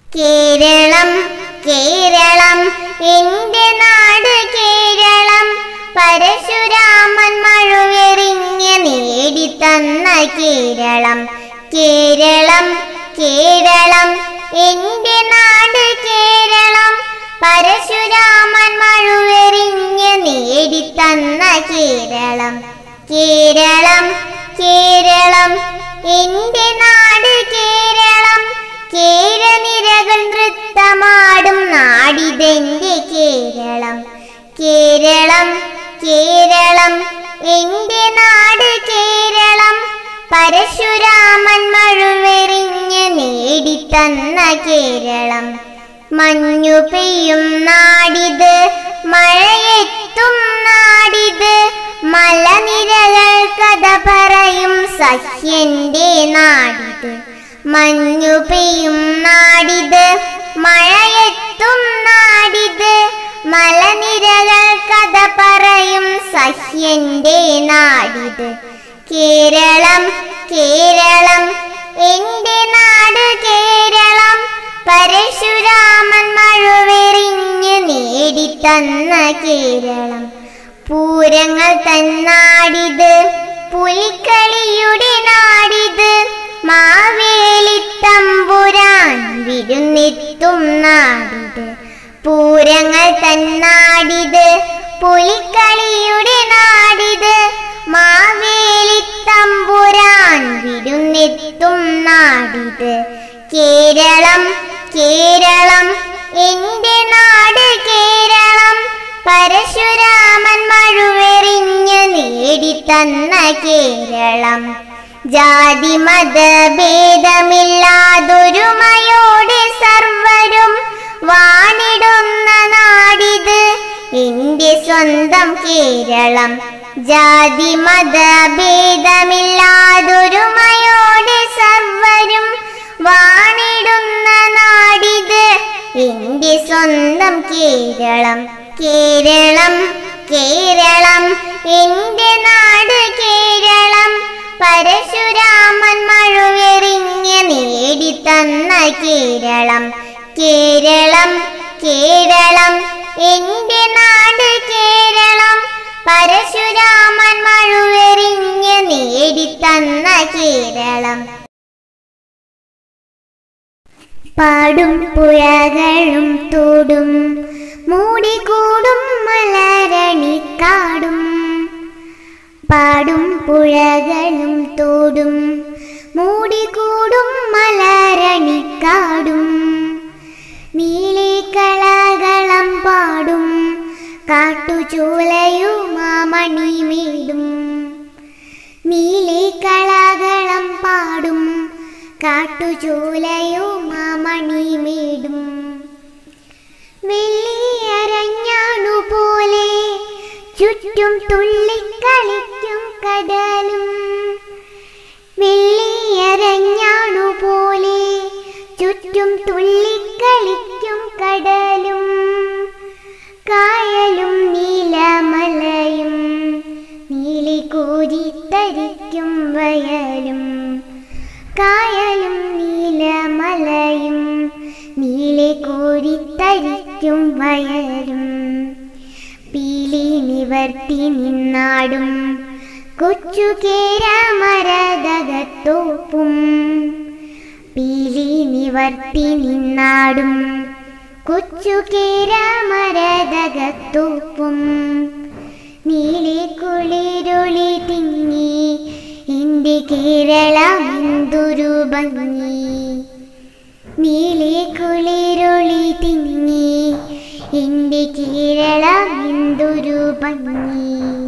കേരളം കേരളം എന്റെ നാട് കേരളം പരശുരാമൻ മഴുവെറിഞ്ഞ് നേടിത്തന്ന കേരളം കേരളം കേരളം എന്റെ നാട് കേരളം പരശുരാമൻ മഴുവെറിഞ്ഞ് നേടിത്തന്ന കേരളം കേരളം കേരളം എന്റെ നാട് കേരളം കേരനിരകൾ നൃത്തമാടും നാടിതെന്റെ കേരളം കേരളം കേരളം എന്റെ നാട് കേരളം പരശുരാമൻ മഴുവെറിഞ്ഞ് നേടിത്തന്ന കേരളം മഞ്ഞു പെയ്യും നാടിത് മഴയെത്തും നാടിത് മലനിരകൾ കഥ പറയും സഹ്യന്റെ നാടിത് മഞ്ഞു പെയ്യും നാടിത് മഴയെത്തും നാടിത് മലനിരകൾ കഥ പറയും സഹ്യന്റെ നാടിത് കേരളം കേരളം എന്റെ നാട് കേരളം പരശുരാമൻ മഴുവെറിഞ്ഞ് നേടിത്തന്ന കേരളം പൂരങ്ങൾ തന്നാടിത് പുലിക്കളിയുടെ നാടിത് മാവേലിത്തമ്പുരാൻ വിരുന്നെത്തും നാടിത് പൂരങ്ങൾ തന്നാടിത് പുലിക്കളിയുടെ നാടിത് മാവേലിത്തമ്പുരാൻ വിരുന്നെത്തും നാടിത് കേരളം കേരളം എന്റെ നാട് കേരളം പരശുരാമൻ മഴുവെറിഞ്ഞ് നേടിത്തന്ന കേരളം ജാതി മത ഭേദമില്ലാതൊരുമയോടെ സർവരും വാണിടുന്ന നാടിത് എന്റെ സ്വന്തം കേരളം ജാതി മത ഭേദമില്ലാതൊരുമയോടെ സർവരും വാണിടുന്ന നാടിത് എന്റെ സ്വന്തം കേരളം കേരളം കേരളം എന്റെ നാട് കേരളം പരശുരാമൻ മഴുവെറിഞ്ഞ് നേടിത്തന്ന കേരളം കേരളം കേരളം എന്റെ നാട് കേരളം പരശുരാമൻ മഴുവെറിഞ്ഞ് നേടിത്തന്ന കേരളം പാടും പുഴകളും തോടും മൂടിക്കൂടും മലരണിക്കാടും പാടും പുഴകളും തോടും മൂടിക്കൂടും മലരണിക്കാടും നീലി കളകളം പാടും കാട്ടുചൂലയുമാമണിമീടും നീലി കളകളം പാടും കാട്ടുചൂലയുമാമണിമീടും വെള്ളിയരഞ്ഞാണു പോലെ ചുറ്റും തുള്ളിക്കളിക്കും കടലും വെള്ളിയരഞ്ഞാണു പോലെ ചുറ്റും തുള്ളിക്കളിക്കും കടലും കായലും നീലമലയും നീലി കോരിത്തരിക്കും വയലും കായലും നീലമലയും നീലെ കോരിത്തരിക്കും വയലും പീലി നിവർത്തി നിന്നാടും കൊച്ചു കേരമരതകത്തോപ്പും പീലി നിവർത്തി നിന്നാടും കൊച്ചു കേരമരതകത്തോപ്പും നീലെ കുളിരൊളി തിങ്ങി എന്റെ കേരളം എന്തൊരു ഭംഗി നീലെ കുളിരൊളി തിങ്ങി എന്റെ കേരളം എന്തൊരു ഭംഗി